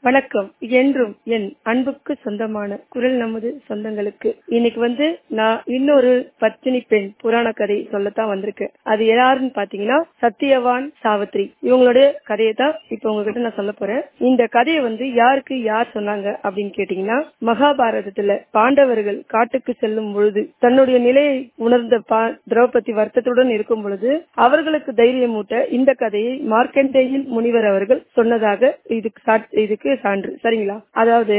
வணக்கம் என்றும் என் அன்புக்கு சொந்தமான குரல் நமது சொந்தங்களுக்கு இன்னைக்கு வந்து நான் இன்னொரு பத்தினி பெண் புராண கதை சொல்லத்தான் வந்திருக்கேன் அது யாருன்னு பாத்தீங்கன்னா சத்தியவான் சாவித்ரி இவங்களுடைய கதையை தான் இப்ப உங்ககிட்ட நான் சொல்ல போறேன் இந்த கதையை வந்து யாருக்கு யார் சொன்னாங்க அப்படின்னு கேட்டீங்கன்னா மகாபாரதத்துல பாண்டவர்கள் காட்டுக்கு செல்லும் பொழுது தன்னுடைய நிலையை உணர்ந்த திரௌபதி வருத்தத்துடன் இருக்கும் பொழுது அவர்களுக்கு தைரியமூட்ட இந்த கதையை மார்க்கண்டேயில் முனிவர் அவர்கள் சொன்னதாக இதுக்கு இதுக்கு சான்று சரிங்களா அதாவது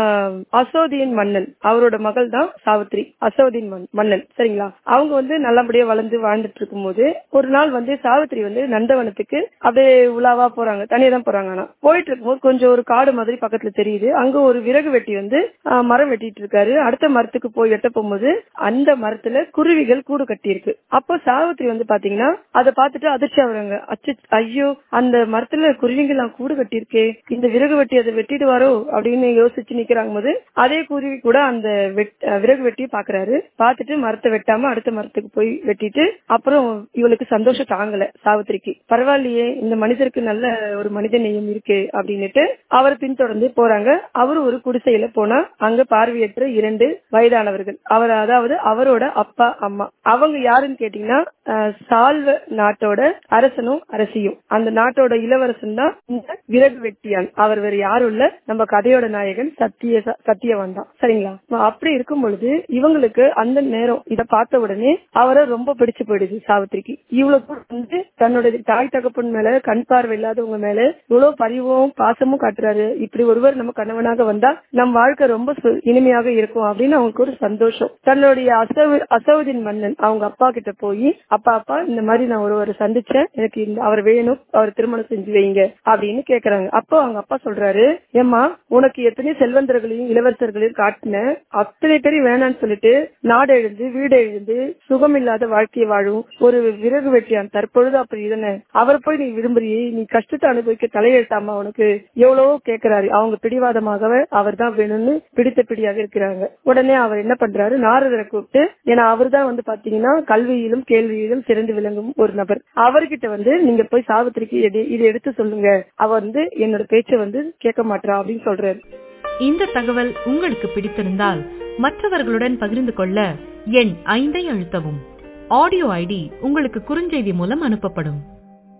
அசோதியின் மன்னன் அவரோட மகள் தான் சாவித்ரி அசோதின் மன்னன் சரிங்களா அவங்க வந்து நல்லபடியா வளர்ந்து வாழ்ந்துட்டு இருக்கும் போது ஒரு நாள் வந்து சாவித்ரி வந்து நந்தவனத்துக்கு அப்படியே உலாவா போறாங்க தனியா தான் போறாங்க ஆனா போயிட்டு இருக்கும்போது கொஞ்சம் ஒரு காடு மாதிரி பக்கத்துல தெரியுது அங்க ஒரு விறகு வெட்டி வந்து மரம் வெட்டிட்டு இருக்காரு அடுத்த மரத்துக்கு போய் எட்ட போகும்போது அந்த மரத்துல குருவிகள் கூடு கட்டி இருக்கு அப்போ சாவித்ரி வந்து பாத்தீங்கன்னா அதை பார்த்துட்டு அதிர்ச்சி ஆகுறாங்க அச்சு ஐயோ அந்த மரத்துல குருவிகள் கூடு கட்டி இருக்கே இந்த விறகு வெட்டி அதை வெட்டிடுவாரோ அப்படின்னு யோசிச்சு நிக்கிறாங்க போது அதே குருவி கூட அந்த விறகு வெட்டி பாக்குறாரு பாத்துட்டு மரத்தை வெட்டாம அடுத்த மரத்துக்கு போய் வெட்டிட்டு அப்புறம் இவளுக்கு சந்தோஷம் தாங்கல சாவித்திரிக்கு பரவாயில்லையே இந்த மனிதருக்கு நல்ல ஒரு மனித நேயம் இருக்கு அப்படின்னுட்டு அவர் பின்தொடர்ந்து போறாங்க அவரு ஒரு குடிசையில போனா அங்க பார்வையற்ற இரண்டு வயதானவர்கள் அவர் அதாவது அவரோட அப்பா அம்மா அவங்க யாருன்னு கேட்டீங்கன்னா சால்வ நாட்டோட அரசனும் அரசியும் அந்த நாட்டோட இளவரசன் தான் இந்த விறகு வெட்டியான் அவர் வேற யாரும் இல்ல நம்ம கதையோட நாயகன் சத்திய சத்தியவான் தான் சரிங்களா அப்படி இருக்கும் பொழுது இவங்களுக்கு அந்த நேரம் இத பார்த்த உடனே அவரை ரொம்ப பிடிச்சு போயிடுது சாவித்திரிக்கு இவ்வளவு வந்து தன்னுடைய தாய் தகப்பன் மேல கண் பார்வை இல்லாதவங்க மேல இவ்வளவு பரிவும் பாசமும் காட்டுறாரு இப்படி ஒருவர் நம்ம கணவனாக வந்தா நம் வாழ்க்கை ரொம்ப இனிமையாக இருக்கும் அப்படின்னு அவங்களுக்கு ஒரு சந்தோஷம் தன்னுடைய அசவு அசவுதின் மன்னன் அவங்க அப்பா கிட்ட போய் அப்பா அப்பா இந்த மாதிரி நான் ஒருவரை சந்திச்சேன் எனக்கு இந்த அவர் வேணும் அவர் திருமணம் செஞ்சு வைங்க அப்படின்னு கேக்குறாங்க அப்போ அவங்க அப்பா சொல்றாரு ஏமா உனக்கு எத்தனை செல்வந்தர்களையும் இளவரசர்களையும் காட்டின அத்தனை பேரும் வேணான்னு சொல்லிட்டு நாடு எழுந்து வீடு எழுந்து சுகமில்லாத வாழ்க்கையை வாழும் ஒரு விறகு வெட்டியான் தற்பொழுது அப்படி இதன அவர் போய் நீ விரும்புறியே நீ கஷ்டத்தை அனுபவிக்க தலையெழுத்தாமா உனக்கு எவ்வளவோ கேட்கிறாரு அவங்க பிடிவாதமாகவே அவர் தான் வேணும்னு பிடித்த பிடியாக இருக்கிறாங்க உடனே அவர் என்ன பண்றாரு நாரதரை கூப்பிட்டு ஏன்னா அவர் தான் வந்து பாத்தீங்கன்னா கல்வியிலும் கேள்வியிலும் சிறந்து விளங்கும் ஒரு நபர் அவர்கிட்ட வந்து நீங்க போய் சாவித்திரிக்கு இதை எடுத்து சொல்லுங்க அவர் வந்து என்னோட பேச்சை வந்து கேட்க மாட்டா அப்படின்னு சொல்றாரு இந்த தகவல் உங்களுக்கு பிடித்திருந்தால் மற்றவர்களுடன் பகிர்ந்து கொள்ள எண் ஐந்தை அழுத்தவும் ஆடியோ ஐடி உங்களுக்கு குறுஞ்செய்தி மூலம் அனுப்பப்படும்